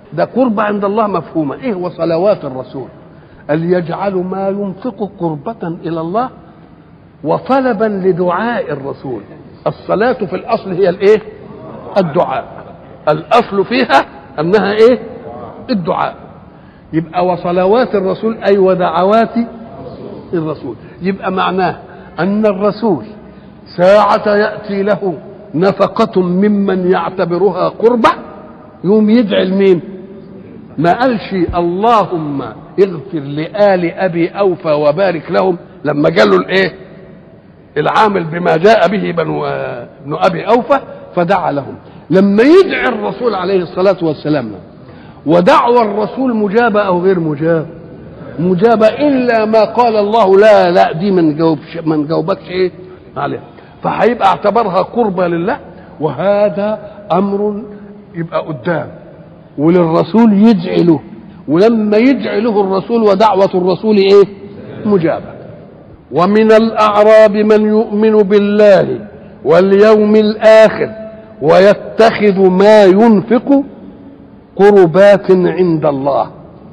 ده قربة عند الله مفهومة ايه وصلوات الرسول أن يجعل ما ينفق قربة إلى الله وطلبا لدعاء الرسول الصلاة في الأصل هي الإيه الدعاء الأصل فيها أنها إيه الدعاء يبقى وصلوات الرسول أي ودعوات الرسول يبقى معناه أن الرسول ساعة يأتي له نفقة ممن يعتبرها قربة يوم يدعي لمين ما قالش اللهم اغفر لآل أبي أوفى وبارك لهم لما قال له الإيه العامل بما جاء به بنو ابن أبي أوفى فدعا لهم لما يدعي الرسول عليه الصلاة والسلام ودعوى الرسول مجابة أو غير مجابة مجابة إلا ما قال الله لا لا دي ما نجاوبش ما نجاوبكش إيه عليها فهيبقى اعتبرها قربة لله وهذا أمر يبقى قدام وللرسول يدعي له ولما يدعي له الرسول ودعوة الرسول إيه مجابة ومن الأعراب من يؤمن بالله واليوم الآخر ويتخذ ما ينفق قربات عند الله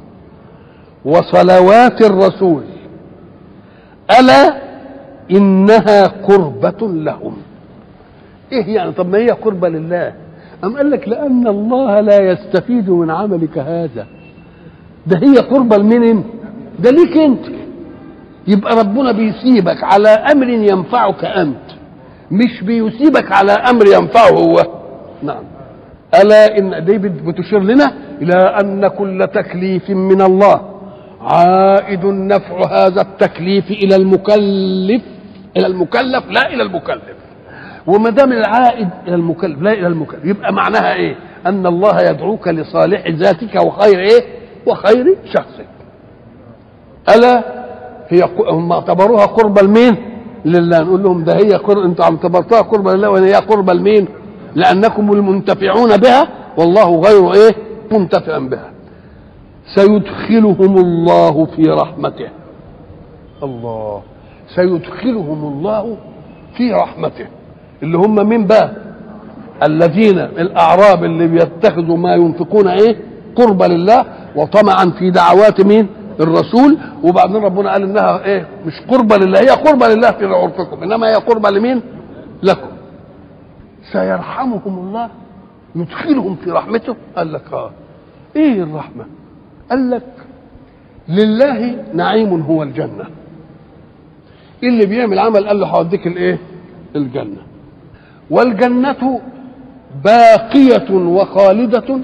وصلوات الرسول ألا إنها قربة لهم إيه يعني طب ما هي قربة لله أم قال لك لأن الله لا يستفيد من عملك هذا ده هي قربة لمين ده ليك انت يبقى ربنا بيسيبك على امر ينفعك انت مش بيسيبك على امر ينفعه هو نعم الا ان دي بتشير لنا الى ان كل تكليف من الله عائد نفع هذا التكليف الى المكلف الى المكلف لا الى المكلف وما دام العائد الى المكلف لا الى المكلف يبقى معناها ايه ان الله يدعوك لصالح ذاتك وخير ايه وخير شخصك الا هي هم اعتبروها قربة لمين؟ لله نقول لهم ده هي قرب انتوا اعتبرتوها قربة لله وهي قربة لمين؟ لأنكم المنتفعون بها والله غير ايه؟ منتفع بها. سيدخلهم الله في رحمته. الله سيدخلهم الله في رحمته اللي هم مين بقى؟ الذين الأعراب اللي بيتخذوا ما ينفقون ايه؟ قربة لله وطمعا في دعوات مين؟ الرسول وبعدين ربنا قال انها ايه مش قربة لله هي قربة لله في عرفكم انما هي قربة لمين لكم سيرحمهم الله يدخلهم في رحمته قال لك اه ايه الرحمة قال لك لله نعيم هو الجنة اللي بيعمل عمل قال له هوديك الايه الجنة والجنة باقية وخالدة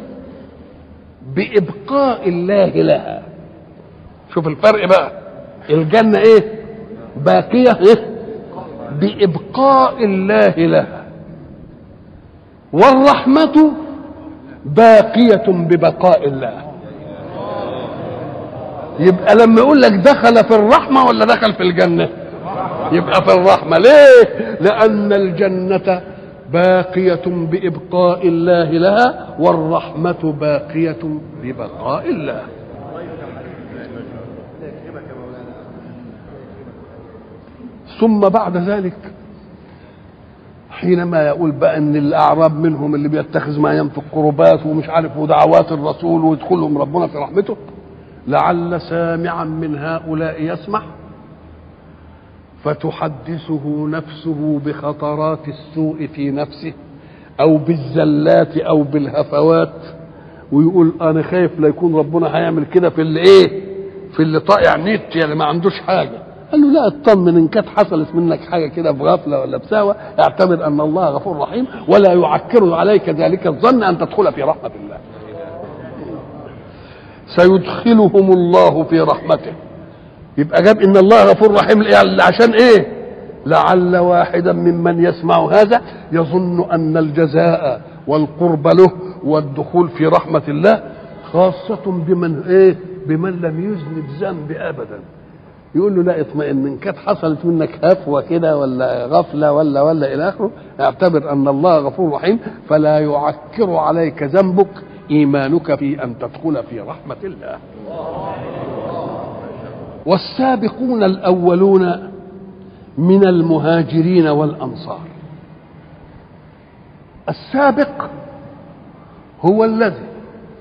بإبقاء الله لها شوف الفرق بقى الجنة ايه باقية ايه بإبقاء الله لها والرحمة باقية ببقاء الله يبقى لما يقول لك دخل في الرحمة ولا دخل في الجنة يبقى في الرحمة ليه لأن الجنة باقية بإبقاء الله لها والرحمة باقية ببقاء الله ثم بعد ذلك حينما يقول بقى ان الاعراب منهم اللي بيتخذ ما ينفق قربات ومش عارف ودعوات الرسول ويدخلهم ربنا في رحمته لعل سامعا من هؤلاء يسمع فتحدثه نفسه بخطرات السوء في نفسه او بالزلات او بالهفوات ويقول انا خايف لا يكون ربنا هيعمل كده في اللي ايه في اللي طائع نت يعني ما عندوش حاجه قال له لا اطمن ان كانت حصلت منك حاجه كده بغفله ولا بساوى اعتبر ان الله غفور رحيم ولا يعكر عليك ذلك الظن ان تدخل في رحمه الله سيدخلهم الله في رحمته يبقى جاب ان الله غفور رحيم عشان ايه لعل واحدا ممن يسمع هذا يظن ان الجزاء والقرب له والدخول في رحمه الله خاصه بمن ايه بمن لم يذنب ذنب ابدا يقول له لا اطمئن ان كانت حصلت منك هفوه كده ولا غفله ولا ولا الى اخره اعتبر ان الله غفور رحيم فلا يعكر عليك ذنبك ايمانك في ان تدخل في رحمه الله والسابقون الاولون من المهاجرين والانصار السابق هو الذي